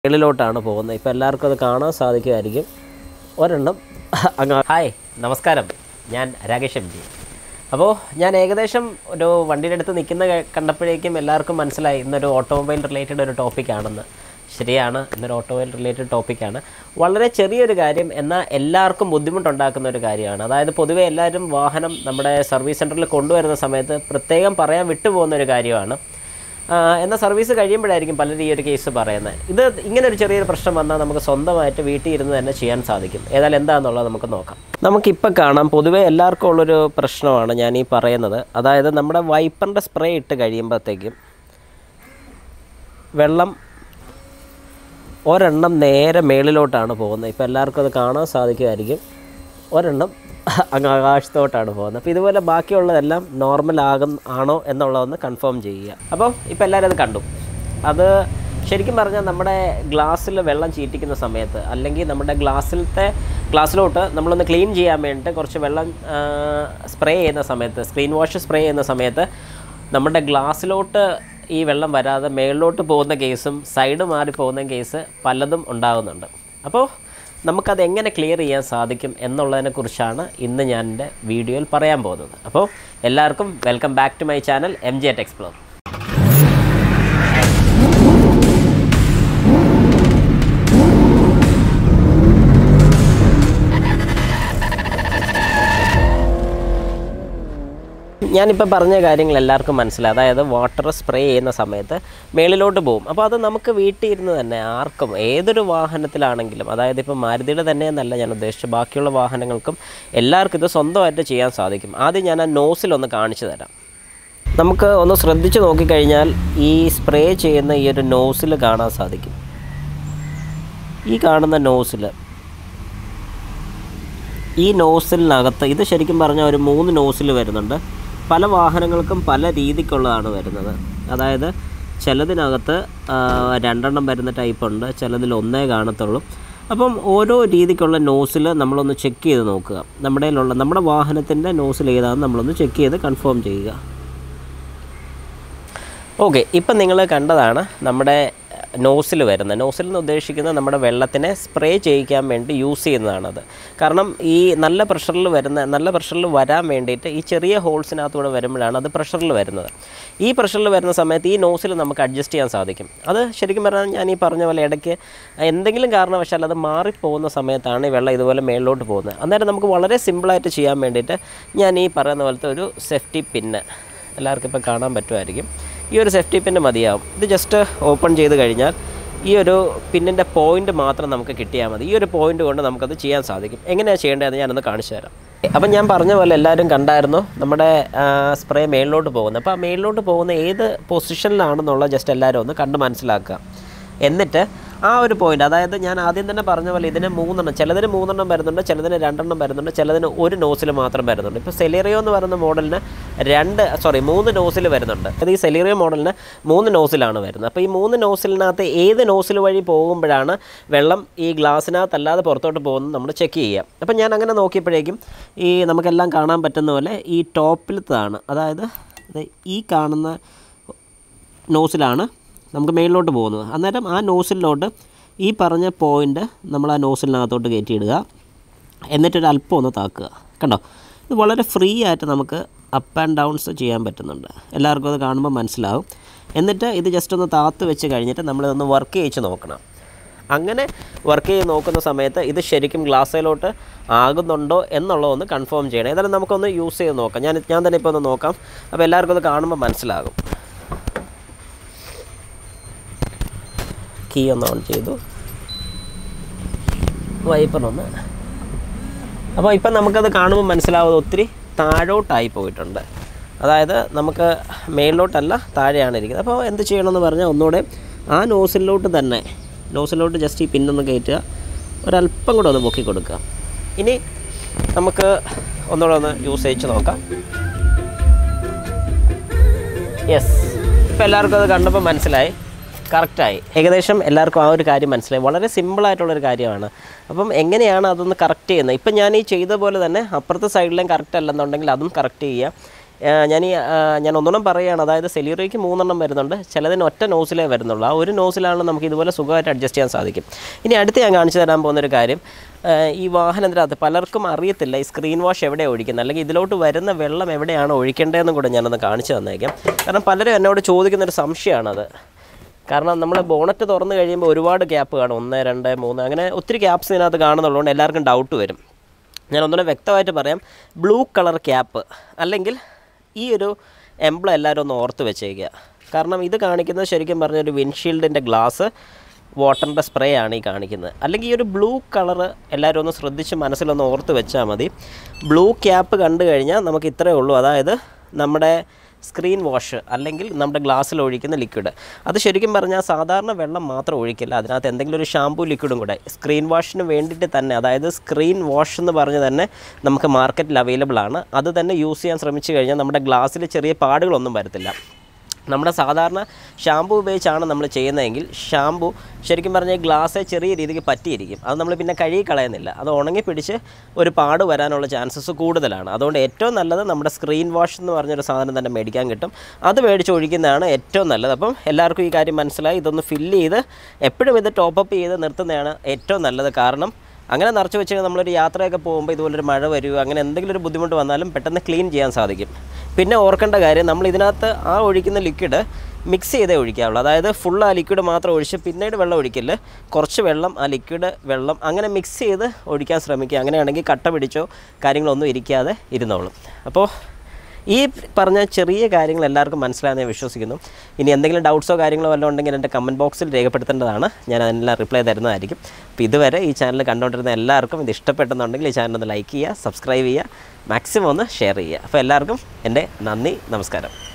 മേളിലോട്ടാണ് പോകുന്നത് ഇപ്പോൾ എല്ലാവർക്കും അത് കാണാൻ സാധിക്കുമായിരിക്കും ഒരെണ്ണം അങ്ങ് ഹായ് നമസ്കാരം ഞാൻ രാകേഷ് എം ജി അപ്പോൾ ഞാൻ ഏകദേശം ഒരു വണ്ടിയുടെ അടുത്ത് നിൽക്കുന്ന ക- കണ്ടപ്പോഴേക്കും എല്ലാവർക്കും മനസ്സിലായി ഇന്നൊരു ഓട്ടോമൊബൈൽ റിലേറ്റഡ് ഒരു ടോപ്പിക്കാണെന്ന് ശരിയാണ് ഇന്നൊരു ഓട്ടോമൊബൈൽ റിലേറ്റഡ് ടോപ്പിക്കാണ് വളരെ ചെറിയൊരു കാര്യം എന്നാൽ എല്ലാവർക്കും ബുദ്ധിമുട്ടുണ്ടാക്കുന്ന ഒരു കാര്യമാണ് അതായത് പൊതുവേ എല്ലാവരും വാഹനം നമ്മുടെ സർവീസ് സെൻറ്ററിൽ കൊണ്ടുവരുന്ന സമയത്ത് പ്രത്യേകം പറയാൻ വിട്ടുപോകുന്ന ഒരു കാര്യമാണ് ആ, എന്നാൽ സർവീസ് കഴിയുമ്പോഴായിരിക്കും പലരും ഈ ഒരു കേസ് പറയുന്നത് ഇത് ഇങ്ങനെ ഒരു ചെറിയൊരു പ്രശ്നം വന്നാൽ നമുക്ക് സ്വന്തമായിട്ട് വീട്ടിൽ ഇരുന്ന് തന്നെ ചെയ്യാൻ സാധിക്കും ഏതായാലും എന്താണെന്നുള്ളത് നമുക്ക് നോക്കാം നമുക്കിപ്പോൾ കാണാം പൊതുവേ എല്ലാവർക്കും ഉള്ളൊരു പ്രശ്നമാണ് ഞാൻ ഈ പറയുന്നത് അതായത് നമ്മുടെ വൈപ്പറിൻ്റെ സ്പ്രേ ഇട്ട് കഴിയുമ്പോഴത്തേക്കും വെള്ളം ഒരെണ്ണം നേരെ മേളിലോട്ടാണ് പോകുന്നത് ഇപ്പോൾ എല്ലാവർക്കും അത് കാണാൻ സാധിക്കുമായിരിക്കും ഒരെണ്ണം അങ്ങ് ആകാശത്തോട്ടാണ് പോകുന്നത് അപ്പോൾ ഇതുപോലെ ബാക്കിയുള്ളതെല്ലാം നോർമൽ ആകും ആണോ എന്നുള്ളതൊന്ന് കൺഫേം ചെയ്യുക അപ്പോൾ ഇപ്പോൾ എല്ലാവരും അത് കണ്ടു അത് ശരിക്കും പറഞ്ഞാൽ നമ്മുടെ ഗ്ലാസ്സിൽ വെള്ളം ചീറ്റിക്കുന്ന സമയത്ത് അല്ലെങ്കിൽ നമ്മുടെ ഗ്ലാസ്സിലത്തെ ഗ്ലാസ്സിലോട്ട് നമ്മളൊന്ന് ക്ലീൻ ചെയ്യാൻ വേണ്ടിയിട്ട് കുറച്ച് വെള്ളം സ്പ്രേ ചെയ്യുന്ന സമയത്ത് സ്ക്രീൻ വാഷ് സ്പ്രേ ചെയ്യുന്ന സമയത്ത് നമ്മുടെ ഗ്ലാസ്സിലോട്ട് ഈ വെള്ളം വരാതെ മേളിലോട്ട് പോകുന്ന കേസും സൈഡ് മാറി പോകുന്ന കേസ് പലതും ഉണ്ടാകുന്നുണ്ട് അപ്പോൾ നമുക്കത് എങ്ങനെ ക്ലിയർ ചെയ്യാൻ സാധിക്കും എന്നുള്ളതിനെക്കുറിച്ചാണ് ഇന്ന് ഞാൻ എൻ്റെ വീഡിയോയിൽ പറയാൻ പോകുന്നത് അപ്പോൾ എല്ലാവർക്കും welcome back to my channel M G at explore ഞാനിപ്പോൾ പറഞ്ഞ കാര്യങ്ങൾ എല്ലാവർക്കും മനസ്സിലായി അതായത് വാട്ടർ സ്പ്രേ ചെയ്യുന്ന സമയത്ത് മേളിലോട്ട് പോകും അപ്പോൾ അത് നമുക്ക് വീട്ടിൽ ഇരുന്ന് തന്നെ ആർക്കും ഏതൊരു വാഹനത്തിലാണെങ്കിലും അതായത് ഇപ്പോൾ മാരുതിയുടെ തന്നെ എന്നല്ല ഞാൻ ഉദ്ദേശിച്ചത് ബാക്കിയുള്ള വാഹനങ്ങൾക്കും എല്ലാവർക്കും ഇത് സ്വന്തമായിട്ട് ചെയ്യാൻ സാധിക്കും ആദ്യം ഞാൻ ആ നോസിലൊന്ന് കാണിച്ചു തരാം നമുക്ക് ഒന്ന് ശ്രദ്ധിച്ച് നോക്കിക്കഴിഞ്ഞാൽ ഈ സ്പ്രേ ചെയ്യുന്ന ഈ ഒരു നോസിൽ കാണാൻ സാധിക്കും ഈ കാണുന്ന നോസിൽ ഈ നോസിലിനകത്ത് ഇത് ശരിക്കും പറഞ്ഞാൽ ഒരു മൂന്ന് നോസിൽ വരുന്നുണ്ട് പല വാഹനങ്ങൾക്കും പല രീതിക്കുള്ളതാണ് വരുന്നത് അതായത് ചിലതിനകത്ത് ആ, രണ്ടെണ്ണം വരുന്ന ടൈപ്പ് ഉണ്ട് ചിലതിൽ ഒന്നേ കാണത്തുള്ളൂ അപ്പം ഓരോ രീതിക്കുള്ള നോസിൽ നമ്മളൊന്ന് ചെക്ക് ചെയ്ത് നോക്കുക നമ്മുടെ കയ്യിലുള്ള നമ്മുടെ വാഹനത്തിൻ്റെ നോസിൽ ഏതാണെന്ന് നമ്മളൊന്ന് ചെക്ക് ചെയ്ത് കൺഫേം ചെയ്യുക ഓക്കെ ഇപ്പം നിങ്ങൾ കണ്ടതാണ് നമ്മുടെ നോസിൽ വരുന്നത് നോസിൽ എന്ന് ഉദ്ദേശിക്കുന്നത് നമ്മുടെ വെള്ളത്തിനെ സ്പ്രേ ചെയ്യിക്കാൻ വേണ്ടി യൂസ് ചെയ്യുന്നതാണത് കാരണം ഈ നല്ല പ്രഷറിൽ വരുന്ന നല്ല പ്രഷറിൽ വരാൻ വേണ്ടിയിട്ട് ഈ ചെറിയ ഹോൾസിനകത്തൂടെ വരുമ്പോഴാണ് അത് പ്രഷറിൽ വരുന്നത് ഈ പ്രഷറിൽ വരുന്ന സമയത്ത് ഈ നോസിൽ നമുക്ക് അഡ്ജസ്റ്റ് ചെയ്യാൻ സാധിക്കും അത് ശരിക്കും പറഞ്ഞാൽ ഞാൻ ഈ പറഞ്ഞ പോലെ ഇടയ്ക്ക് എന്തെങ്കിലും കാരണവശാൽ അത് മാറിപ്പോകുന്ന സമയത്താണ് ഈ വെള്ളം ഇതുപോലെ മേളിലോട്ട് പോകുന്നത് അന്നേരം നമുക്ക് വളരെ സിമ്പിളായിട്ട് ചെയ്യാൻ വേണ്ടിയിട്ട് ഞാൻ ഈ പറയുന്ന പോലത്തെ ഒരു സേഫ്റ്റി പിന്ന് എല്ലാവർക്കും ഇപ്പോൾ കാണാൻ പറ്റുമായിരിക്കും ഈ ഒരു സേഫ്റ്റി പിന്ന് മതിയാവും ഇത് ജസ്റ്റ് ഓപ്പൺ ചെയ്ത് കഴിഞ്ഞാൽ ഈ ഒരു പിന്നിൻ്റെ പോയിന്റ് മാത്രം നമുക്ക് കിട്ടിയാൽ മതി ഈ ഒരു പോയിന്റ് കൊണ്ട് നമുക്കത് ചെയ്യാൻ സാധിക്കും എങ്ങനെയാണ് ചെയ്യേണ്ടതെന്ന് ഞാനൊന്ന് കാണിച്ചു തരാം അപ്പം ഞാൻ പറഞ്ഞ പോലെ എല്ലാവരും കണ്ടായിരുന്നു നമ്മുടെ സ്പ്രേ മേളിലോട്ട് പോകുന്നത് അപ്പോൾ ആ മേളിലോട്ട് പോകുന്ന ഏത് പൊസിഷനിലാണെന്നുള്ള ജസ്റ്റ് എല്ലാവരും ഒന്ന് കണ്ട് മനസ്സിലാക്കുക എന്നിട്ട് ആ ഒരു പോയിന്റ് അതായത് ഞാൻ ആദ്യം തന്നെ പറഞ്ഞ പോലെ ഇതിന് മൂന്നെണ്ണം ചിലതിന് മൂന്നെണ്ണം വരുന്നുണ്ട് ചിലതിന് രണ്ടെണ്ണം വരുന്നുണ്ട് ചിലതിന് ഒരു നോസിൽ മാത്രം വരുന്നുണ്ട് ഇപ്പോൾ സെലേറിയോ എന്ന് പറയുന്ന മോഡലിന് രണ്ട് സോറി മൂന്ന് നോസിൽ വരുന്നുണ്ട് അത് ഈ സെലേറിയോ മോഡലിന് മൂന്ന് നോസിലാണ് വരുന്നത് അപ്പോൾ ഈ മൂന്ന് നോസിലിനകത്ത് ഏത് നോസിൽ വഴി പോകുമ്പോഴാണ് വെള്ളം ഈ ഗ്ലാസ്സിനകത്തല്ലാതെ പുറത്തോട്ട് പോകുന്നത് നമ്മൾ ചെക്ക് ചെയ്യുക അപ്പം ഞാൻ അങ്ങനെ നോക്കിയപ്പോഴേക്കും ഈ നമുക്കെല്ലാം കാണാൻ പറ്റുന്ന പോലെ ഈ ടോപ്പിലത്തതാണ് അതായത് ഇത് ഈ കാണുന്ന നോസിലാണ് നമുക്ക് മേളിലോട്ട് പോകുന്നത് അന്നേരം ആ നോസിലിലോട്ട് ഈ പറഞ്ഞ പോയിൻ്റ് നമ്മൾ ആ നോസിലിനകത്തോട്ട് കയറ്റിയിടുക എന്നിട്ടൊരു അല്പം ഒന്ന് താക്കുക കണ്ടോ ഇത് വളരെ ഫ്രീ ആയിട്ട് നമുക്ക് അപ്പ് ആൻഡ് ഡൗൺസ് ചെയ്യാൻ പറ്റുന്നുണ്ട് എല്ലാവർക്കും അത് കാണുമ്പോൾ മനസ്സിലാവും എന്നിട്ട് ഇത് ജസ്റ്റ് ഒന്ന് താത്ത് വെച്ച് കഴിഞ്ഞിട്ട് നമ്മളിതൊന്ന് വർക്ക് ചെയ്യിച്ച് നോക്കണം അങ്ങനെ വർക്ക് ചെയ്ത് നോക്കുന്ന സമയത്ത് ഇത് ശരിക്കും ഗ്ലാസ്സിലോട്ട് ആകുന്നുണ്ടോ എന്നുള്ളതൊന്ന് കൺഫേം ചെയ്യണം ഏതായാലും നമുക്കൊന്ന് യൂസ് ചെയ്ത് നോക്കാം ഞാൻ ഞാൻ തന്നെ ഇപ്പോൾ ഒന്ന് നോക്കാം അപ്പോൾ എല്ലാവർക്കും അത് കാണുമ്പോൾ മനസ്സിലാകും കീ ഒന്ന് ഓൺ ചെയ്തു വൈപ്പറൊന്ന് അപ്പോൾ ഇപ്പം നമുക്കത് കാണുമ്പോൾ മനസ്സിലാവുന്നത് ഒത്തിരി താഴോട്ടായി പോയിട്ടുണ്ട് അതായത് നമുക്ക് മേളിലോട്ടല്ല താഴെയാണ് ഇരിക്കുന്നത് അപ്പോൾ എന്ത് ചെയ്യണമെന്ന് പറഞ്ഞാൽ ഒന്നുകൂടെ ആ നോസിലോട്ട് തന്നെ നോസിലോട്ട് ജസ്റ്റ് ഈ പിന്നൊന്ന് കയറ്റുക ഒരല്പം കൂടെ ഒന്ന് പൊക്കി കൊടുക്കുക ഇനി നമുക്ക് ഒന്നുകൂടെ ഒന്ന് യൂസ് ചെയ്ച്ച് നോക്കാം യെസ് ഇപ്പോൾ എല്ലാവർക്കും അത് കണ്ടപ്പോൾ മനസ്സിലായി കറക്റ്റായി ഏകദേശം എല്ലാവർക്കും ആ ഒരു കാര്യം മനസ്സിലായി വളരെ സിമ്പിളായിട്ടുള്ളൊരു കാര്യമാണ് അപ്പം എങ്ങനെയാണ് അതൊന്ന് കറക്റ്റ് ചെയ്യുന്നത് ഇപ്പം ഞാൻ ഈ ചെയ്ത പോലെ തന്നെ അപ്പുറത്തെ സൈഡിലും കറക്റ്റ് അല്ലെന്നുണ്ടെങ്കിൽ അതും കറക്റ്റ് ചെയ്യുക ആ, ഞാൻ ഈ ആ, ഞാൻ ഒന്നുകൂടെ പറയുകയാണ് അതായത് സെലീറോയ്ക്ക് മൂന്നെണ്ണം വരുന്നുണ്ട് ചിലതിന് ഒറ്റ നോസിലേ വരുന്നുള്ളൂ ആ ഒരു നോസിലാണ് നമുക്ക് ഇതുപോലെ സുഖമായിട്ട് അഡ്ജസ്റ്റ് ചെയ്യാൻ സാധിക്കും ഇനി അടുത്ത് ഞാൻ കാണിച്ചു തരാൻ പോകുന്നൊരു കാര്യം ആ, ഈ വാഹനത്തിനകത്ത് പലർക്കും അറിയത്തില്ല ഈ സ്ക്രീൻ വാഷ് എവിടെയാണ് ഒഴിക്കുന്നത് അല്ലെങ്കിൽ ഇതിലോട്ട് വരുന്ന വെള്ളം എവിടെയാണ് ഒഴിക്കേണ്ടതെന്നും കൂടെ ഞാനൊന്ന് കാണിച്ചു തന്നേക്കാം കാരണം പലരും എന്നോട് ചോദിക്കുന്നൊരു സംശയമാണത് കാരണം നമ്മൾ ബോണറ്റ് തുറന്നു കഴിയുമ്പോൾ ഒരുപാട് ഗ്യാപ്പ് കാണും ഒന്ന് രണ്ട് മൂന്ന് അങ്ങനെ ഒത്തിരി ഗ്യാപ്സ് ഇതിനകത്ത് കാണുന്നുള്ളതുകൊണ്ട് എല്ലാവർക്കും ഡൗട്ട് വരും ഞാൻ ഒന്നുകൂടെ വ്യക്തമായിട്ട് പറയാം ബ്ലൂ കളർ ക്യാപ്പ് അല്ലെങ്കിൽ ഈ ഒരു എംബ്ലം എല്ലാവരും ഒന്ന് ഓർത്ത് വെച്ചേക്കുക കാരണം ഇത് കാണിക്കുന്നത് ശരിക്കും പറഞ്ഞ ഒരു വിൻഷീൽഡിൻ്റെ ഗ്ലാസ് വാട്ടറിൻ്റെ സ്പ്രേ ആണ് ഈ കാണിക്കുന്നത് അല്ലെങ്കിൽ ഈ ഒരു ബ്ലൂ കളറ് എല്ലാവരും ഒന്ന് ശ്രദ്ധിച്ച് മനസ്സിലൊന്ന് ഓർത്ത് വെച്ചാൽ മതി ബ്ലൂ ക്യാപ്പ് കണ്ടു കഴിഞ്ഞാൽ നമുക്ക് ഇത്രയേ ഉള്ളൂ അതായത് നമ്മുടെ സ്ക്രീൻ വാഷ് അല്ലെങ്കിൽ നമ്മുടെ ഗ്ലാസ്സിൽ ഒഴിക്കുന്ന ലിക്വിഡ് അത് ശരിക്കും പറഞ്ഞാൽ സാധാരണ വെള്ളം മാത്രം ഒഴിക്കില്ല അതിനകത്ത് എന്തെങ്കിലും ഒരു ഷാമ്പൂ ലിക്വിഡും കൂടെ സ്ക്രീൻ വാഷിന് വേണ്ടിയിട്ട് തന്നെ അതായത് സ്ക്രീൻ വാഷ് എന്ന് പറഞ്ഞ് തന്നെ നമുക്ക് മാർക്കറ്റിൽ അവൈലബിൾ ആണ് അത് തന്നെ യൂസ് ചെയ്യാൻ ശ്രമിച്ചു കഴിഞ്ഞാൽ നമ്മുടെ ഗ്ലാസ്സിൽ ചെറിയ പാടുകളൊന്നും വരത്തില്ല നമ്മുടെ സാധാരണ ഷാമ്പു ഉപയോഗിച്ചാണ് നമ്മൾ ചെയ്യുന്നതെങ്കിൽ ഷാമ്പു ശരിക്കും പറഞ്ഞാൽ ഗ്ലാസ് ചെറിയ രീതിക്ക് പറ്റിയിരിക്കും അത് നമ്മൾ പിന്നെ കഴുകി കളയുന്നില്ല അത് ഉണങ്ങി പിടിച്ച് ഒരു പാട് വരാനുള്ള ചാൻസസ് കൂടുതലാണ് അതുകൊണ്ട് ഏറ്റവും നല്ലത് നമ്മുടെ സ്ക്രീൻ വാഷ് എന്ന് പറഞ്ഞൊരു സാധനം തന്നെ മേടിക്കാൻ കിട്ടും അത് മേടിച്ച് ഒഴിക്കുന്നതാണ് ഏറ്റവും നല്ലത് അപ്പം എല്ലാവർക്കും ഈ കാര്യം മനസ്സിലായി ഇതൊന്ന് ഫില്ല് ചെയ്ത് എപ്പോഴും ഇത് ടോപ്പപ്പ് ചെയ്ത് നിർത്തുന്നതാണ് ഏറ്റവും നല്ലത് കാരണം അങ്ങനെ നിറച്ച് വെച്ച് കഴിഞ്ഞാൽ നമ്മളൊരു യാത്രയൊക്കെ പോകുമ്പോൾ ഇതുപോലൊരു മഴ വരുമോ അങ്ങനെ എന്തെങ്കിലും ഒരു ബുദ്ധിമുട്ട് വന്നാലും പെട്ടെന്ന് ക്ലീൻ ചെയ്യാൻ സാധിക്കും പിന്നെ ഓർക്കേണ്ട കാര്യം നമ്മൾ ഇതിനകത്ത് ആ ഒഴിക്കുന്ന ലിക്വിഡ് മിക്സ് ചെയ്തേ ഒഴിക്കാവുള്ളൂ അതായത് ഫുൾ ആ ലിക്വിഡ് മാത്രം ഒഴിച്ച് പിന്നീട് വെള്ളം ഒഴിക്കില്ല കുറച്ച് വെള്ളം ആ ലിക്വിഡ് വെള്ളം അങ്ങനെ മിക്സ് ചെയ്ത് ഒഴിക്കാൻ ശ്രമിക്കുക അങ്ങനെയാണെങ്കിൽ കട്ട പിടിച്ചോ കാര്യങ്ങളൊന്നും ഇരിക്കാതെ ഇരുന്നോളും അപ്പോൾ ഈ പറഞ്ഞ ചെറിയ കാര്യങ്ങൾ എല്ലാവർക്കും മനസ്സിലായെന്ന് ഞാൻ വിശ്വസിക്കുന്നു ഇനി എന്തെങ്കിലും ഡൗട്ട്സോ കാര്യങ്ങളോ വല്ലതും ഉണ്ടെങ്കിൽ എൻ്റെ കമൻറ്റ് ബോക്സിൽ രേഖപ്പെടുത്തേണ്ടതാണ് ഞാൻ അതിനെല്ലാം റിപ്ലൈ തരുന്നതായിരിക്കും അപ്പോൾ ഇതുവരെ ഈ ചാനൽ കണ്ടുകൊണ്ടിരുന്ന എല്ലാവർക്കും ഇത് ഇഷ്ടപ്പെട്ടെന്നുണ്ടെങ്കിൽ ഈ ചാനൽ ഒന്ന് ലൈക്ക് ചെയ്യുക സബ്സ്ക്രൈബ് ചെയ്യുക മാക്സിമം ഒന്ന് ഷെയർ ചെയ്യുക അപ്പോൾ എല്ലാവർക്കും എൻ്റെ നന്ദി നമസ്കാരം